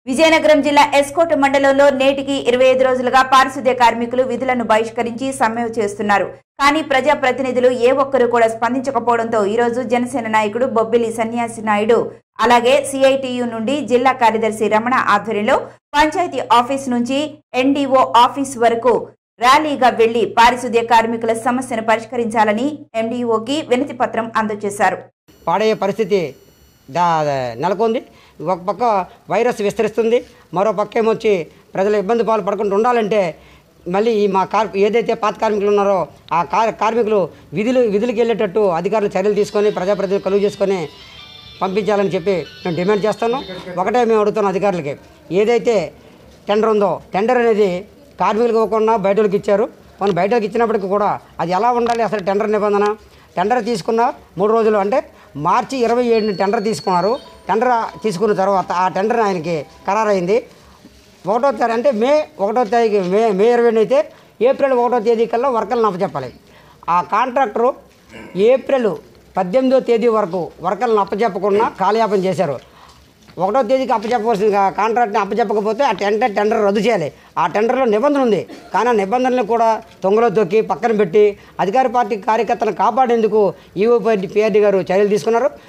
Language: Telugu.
విజయనగరం జిల్లా ఎస్కోట్ మండలంలో నేటికి ఇరవై ఐదు రోజులుగా పారిశుద్ధ్య కార్మికులు విధులను బహిష్కరించి సమ్మె చేస్తున్నారు కానీ ప్రజా ప్రతినిధులు ఏ ఒక్కరూ కూడా స్పందించకపోవడంతో ఈ రోజు జనసేన నాయకుడు బొబ్బిలి సన్యాసి నాయుడు అలాగే సిఐటియు నుండి జిల్లా కార్యదర్శి రమణ ఆధ్వర్యంలో పంచాయతీ ఆఫీస్ నుంచి ఎన్డీఓ ఆఫీస్ వరకు ర్యాలీగా వెళ్లి పారిశుద్ధ్య కార్మికుల సమస్యను పరిష్కరించాలని ఎండీఓకి వినతి పత్రం అందజేశారు పాడయ్యే పరిస్థితి దా నెలకొంది ఒక పక్క వైరస్ విస్తరిస్తుంది మరో పక్క ఏమొచ్చి ప్రజలు ఇబ్బంది పాలు పడకుండా ఉండాలంటే మళ్ళీ ఈ మా కార్ ఏదైతే పాత కార్మికులు ఉన్నారో ఆ కార్ కార్మికులు విధులు విధులకు వెళ్ళేటట్టు అధికారులు చర్యలు తీసుకొని ప్రజాప్రతినిధులు కలుగు చేసుకొని పంపించాలని చెప్పి మేము డిమాండ్ చేస్తున్నాం ఒకటే మేము అడుగుతున్నాం అధికారులకి ఏదైతే టెండర్ ఉందో టెండర్ అనేది కార్మికులకు ఇవ్వకుండా బయటలకు ఇచ్చారు మనం బయటకు ఇచ్చినప్పటికీ కూడా అది ఎలా ఉండాలి అసలు టెండర్ నిబంధన టెండర్ తీసుకున్న మూడు రోజులు అంటే మార్చి ఇరవై ఏడుని టెండర్ తీసుకున్నారు టెండర్ తీసుకున్న తర్వాత ఆ టెండర్ ఆయనకి ఖరారైంది ఒకటో తారీఖు అంటే మే ఒకటో తారీఖు మే మే ఇరవై అయితే ఏప్రిల్ ఒకటో తేదీ కల్లా వర్కర్లను అప్పచెప్పాలి ఆ కాంట్రాక్టరు ఏప్రిల్ పద్దెనిమిదో తేదీ వరకు వర్కర్లను అప్పచెప్పకుండా కాలయాపన చేశారు ఒకటో తేదీకి అప్పచెప్పవలసిన కా- కాంట్రాక్ట్ని అప్పచెప్పకపోతే ఆ టెండర్ టెండర్ రద్దు చేయాలి ఆ టెండర్లో నిబంధన ఉంది కానీ ఆ నిబంధనలు కూడా తొంగలో తొక్కి పక్కన పెట్టి అధికార పార్టీ కార్యకర్తలను కాపాడేందుకు ఈవో పిఆర్డీ గారు చర్యలు తీసుకున్నారు